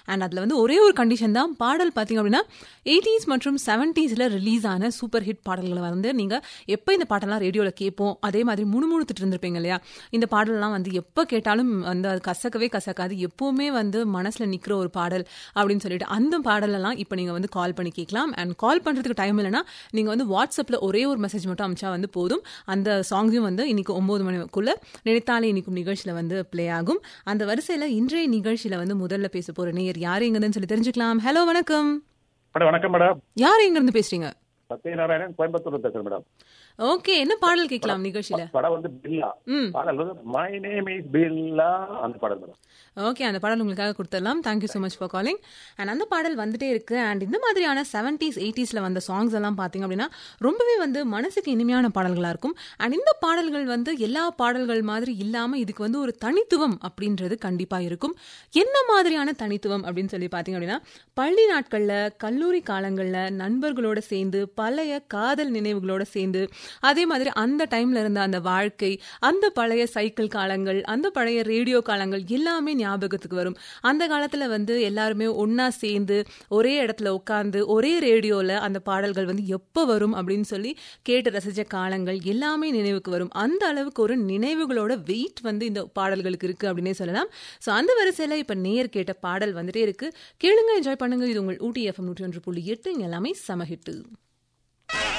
and அதில் வந்து ஒரே ஒரு கண்டிஷன் தான் பாடல் பார்த்தீங்க அப்படின்னா எயிட்டிஸ் மற்றும் செவன்டீஸில் ரிலீஸ் ஆன சூப்பர் ஹிட் பாடல்களை வந்து நீங்கள் எப்போ இந்த பாட்டெல்லாம் ரேடியோவில் கேட்போம் அதே மாதிரி முணுமுணுத்துட்டு இருந்திருப்பீங்க இல்லையா இந்த பாடல்லாம் வந்து எப்போ கேட்டாலும் வந்து அது கசக்கவே கசக்காது எப்போவுமே வந்து மனசில் நிற்கிற ஒரு பாடல் அப்படின்னு சொல்லிட்டு அந்த பாடலெல்லாம் இப்போ நீங்கள் வந்து கால் பண்ணி கேட்கலாம் அண்ட் கால் பண்ணுறதுக்கு டைம் இல்லைன்னா நீங்கள் வந்து வாட்ஸ்அப்பில் ஒரே ஒரு மெசேஜ் மட்டும் அமிச்சா வந்து போதும் அந்த சாங்ஸையும் வந்து இன்னைக்கு ஒம்பது மணிக்குள்ள நினைத்தாலே இன்னைக்கும் நிகழ்ச்சியில் வந்து ப்ளே ஆகும் அந்த வரிசையில் இன்றைய நிகழ்ச்சியில் வந்து முதல்ல பேச போகிற நேயர் யார் எங்கன்னு சொல்லி தெரிஞ்சுக்கலாம் ஹலோ வணக்கம் மேடம் வணக்கம் மேடம் யார் எங்கேருந்து பேசுறீங்க சத்யநாராயணன் கோயம்புத்தூர் பேசுறேன் மேடம் ஓகே என்ன பாடல் கேட்கலாம் நிகழ்ச்சியில படம் வந்து பில்லா ம் பாடல் வந்து மை நேம் இஸ் பில்லா அந்த பாடல் மேடம் ஓகே அந்த பாடல் உங்களுக்காக கொடுத்துடலாம் thank you so much for calling and அந்த பாடல் வந்துட்டே இருக்கு அண்ட் இந்த மாதிரியான செவன்டீஸ் எயிட்டிஸில் வந்த சாங்ஸ் எல்லாம் பார்த்தீங்க அப்படின்னா ரொம்பவே வந்து மனசுக்கு இனிமையான பாடல்களாக இருக்கும் அண்ட் இந்த பாடல்கள் வந்து எல்லா பாடல்கள் மாதிரி இல்லாமல் இதுக்கு வந்து ஒரு தனித்துவம் அப்படின்றது கண்டிப்பாக இருக்கும் என்ன மாதிரியான தனித்துவம் அப்படின்னு சொல்லி பார்த்தீங்க அப்படின்னா பள்ளி நாட்களில் கல்லூரி காலங்களில் நண்பர்களோட சேர்ந்து பழைய காதல் நினைவுகளோட சேர்ந்து அதே மாதிரி அந்த டைம்ல இருந்த அந்த வாழ்க்கை அந்த பழைய சைக்கிள் காலங்கள் அந்த பழைய ரேடியோ காலங்கள் எல்லாமே ஞாபகத்துக்கு வரும் அந்த காலத்துல வந்து எல்லாருமே ஒண்ணா சேர்ந்து ஒரே இடத்துல உட்காந்து ஒரே ரேடியோல அந்த பாடல்கள் வந்து எப்போ வரும் அப்படின்னு சொல்லி கேட்டு ரசிச்ச காலங்கள் எல்லாமே நினைவுக்கு வரும் அந்த அளவுக்கு ஒரு நினைவுகளோட வெயிட் வந்து இந்த பாடல்களுக்கு இருக்கு அப்படின்னே சொல்லலாம் ஸோ அந்த வரிசையில இப்ப நேர் கேட்ட பாடல் வந்துட்டே இருக்கு கேளுங்க என்ஜாய் பண்ணுங்க இது உங்கள் ஊட்டி எஃப்எம் நூற்றி ஒன்று புள்ளி எட்டு இங்க எல்லாமே சமஹிட்டு